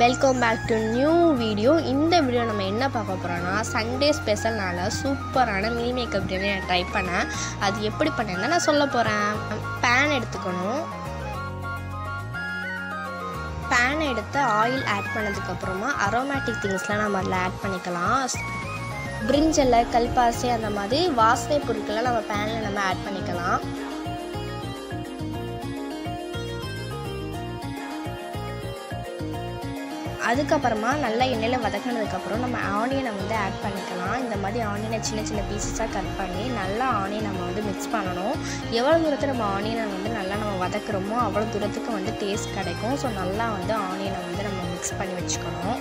welcome back to new video இந்த video நம்ம என்ன பார்க்க போகிறோன்னா சண்டே ஸ்பெஷல்னால சூப்பரான மீல் மேக்கப் பிரியாணி நான் ட்ரை பண்ணேன் அது எப்படி பண்ணேன்னு நான் சொல்ல போகிறேன் பேன் எடுத்துக்கணும் பேன் எடுத்து ஆயில் ஆட் பண்ணதுக்கப்புறமா அரோமேட்டிக் திங்ஸ்லாம் நம்ம அதில் ஆட் பண்ணிக்கலாம் பிரிஞ்சல்ல கல்பாசி அந்த மாதிரி வாசனை பொருட்களை நம்ம பேனில் நம்ம ஆட் பண்ணிக்கலாம் அதுக்கப்புறமா நல்லா எண்ணெயில் வதக்கினதுக்கப்புறம் நம்ம ஆனியனை வந்து ஆட் பண்ணிக்கலாம் இந்த மாதிரி ஆனியனை சின்ன சின்ன பீசஸாக கட் பண்ணி நல்லா ஆனியன் நம்ம வந்து மிக்ஸ் பண்ணணும் எவ்வளோ தூரத்தில் நம்ம ஆனியனை வந்து நல்லா நம்ம வதக்குறோமோ அவ்வளோ தூரத்துக்கு வந்து டேஸ்ட் கிடைக்கும் ஸோ நல்லா வந்து ஆனியனை வந்து நம்ம மிக்ஸ் பண்ணி வச்சுக்கணும்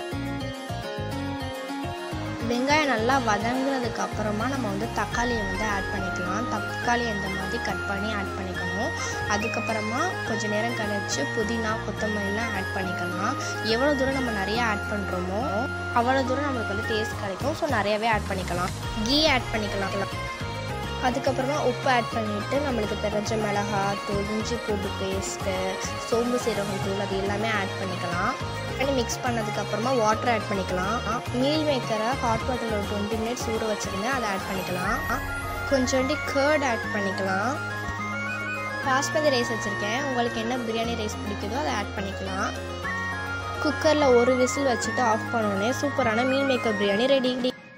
வெங்காயம் நல்லா வதங்கினதுக்கு அப்புறமா நம்ம வந்து தக்காளியை வந்து ஆட் பண்ணிக்கலாம் தக்காளி இந்த மாதிரி கட் பண்ணி ஆட் பண்ணிக்கணும் அதுக்கப்புறமா கொஞ்சம் நேரம் கழிச்சு புதினா கொத்தமல்லிலாம் ஆட் பண்ணிக்கலாம் எவ்வளோ தூரம் நம்ம நிறைய ஆட் பண்ணுறோமோ அவ்வளோ தூரம் நம்மளுக்கு வந்து டேஸ்ட் கிடைக்கும் ஸோ நிறையவே ஆட் பண்ணிக்கலாம் கீ ஆட் பண்ணிக்கலாம் அதுக்கப்புறமா உப்பு ஆட் பண்ணிவிட்டு நம்மளுக்கு தெரிஞ்ச மிளகாய் தூள் இஞ்சி பூண்டு பேஸ்ட்டு சோம்பு சீரகம் தூள் அது எல்லாமே ஆட் பண்ணிக்கலாம் பண்ணி மிக்ஸ் பண்ணதுக்கப்புறமா வாட்டர் ஆட் பண்ணிக்கலாம் மீல் மேக்கரை ஹாட் வாட்டரில் ஒரு டுவெண்ட்டி மினிட்ஸ் ஊற வச்சுருந்தேன் அதை ஆட் பண்ணிக்கலாம் கொஞ்சோண்டி கேர்ட் ஆட் பண்ணிக்கலாம் பாஸ்மதி ரைஸ் வச்சுருக்கேன் உங்களுக்கு என்ன பிரியாணி ரைஸ் பிடிக்குதோ அதை ஆட் பண்ணிக்கலாம் குக்கரில் ஒரு விசில் வச்சுட்டு ஆஃப் பண்ணோடனே சூப்பரான மீல் மேக்கப் பிரியாணி ரெடி